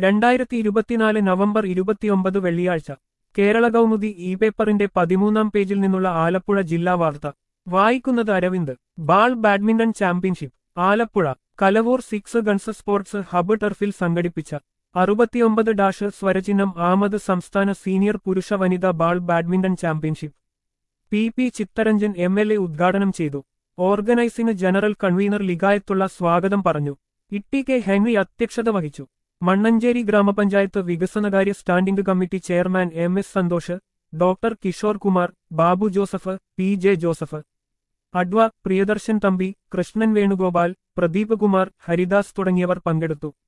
രണ്ടായിരത്തി ഇരുപത്തിനാല് നവംബർ ഇരുപത്തിയൊമ്പത് വെള്ളിയാഴ്ച കേരള കൗമുദി ഇ പേപ്പറിന്റെ പതിമൂന്നാം പേജിൽ നിന്നുള്ള ആലപ്പുഴ ജില്ലാ വാർത്ത വായിക്കുന്നത് Aravind ball badminton championship Alappuzha Kalavoor Six Guns Sports Hub ടർഫിൽ സംഘടിപ്പിച്ച അറുപത്തിയൊമ്പത് ഡാഷ് സ്വരചിഹ്നം ആമത് സംസ്ഥാന സീനിയർ പുരുഷ വനിതാ ball badminton championship P P Chitharanjan M L A ഉദ്ഘാടനം ചെയ്തു ഓർഗനൈസിംഗ് ജനറൽ കൺവീനർ ലിഗായത്തുള്ള സ്വാഗതം പറഞ്ഞു ഇട്ടി കെ ഹെൻറി അധ്യക്ഷത വഹിച്ചു മണ്ണഞ്ചേരി ഗ്രാമപഞ്ചായത്ത് വികസനകാര്യ standing committee chairman M S Santhosh doctor Kishore Kumar Babu Joseph P J Joseph അഡ്വ പ്രിയദർശൻ തമ്പി കൃഷ്ണൻ വേണുഗോപാൽ പ്രദീപ് കുമാർ ഹരിദാസ് തുടങ്ങിയവർ പങ്കെടുത്തു